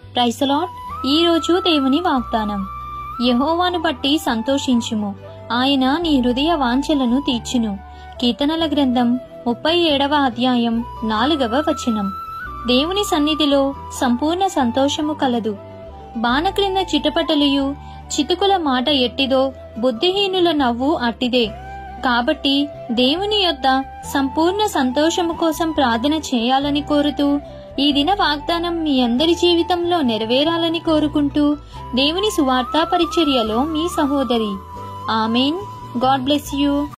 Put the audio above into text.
ప్రైసలాట్ ఈ రోజు దేవుని వాగ్దానం యహోవాను బట్టి సంతోషించుము ఆయన నీ హృదయ వాంఛలను తీర్చును కీర్తనల గ్రంథం ముప్పై ఏడవ అధ్యాయం నాలుగవ వచనం దేవుని సన్నిధిలో సంపూర్ణ సంతోషము కలదు బాణ క్రింద చిటపటలియు చితుకుల మాట ఎట్టిదో బుద్ధిహీనుల నవ్వు అట్టిదే కాబట్టి దేవుని యొద్ద సంపూర్ణ సంతోషము కోసం ప్రార్థన చేయాలని కోరుతూ ఈ దిన వాగ్దానం మీ అందరి జీవితంలో నెరవేరాలని కోరుకుంటూ దేవుని సువార్తా పరిచర్యలో మీ సహోదరి ఆమెన్ గాడ్ బ్లెస్ యూ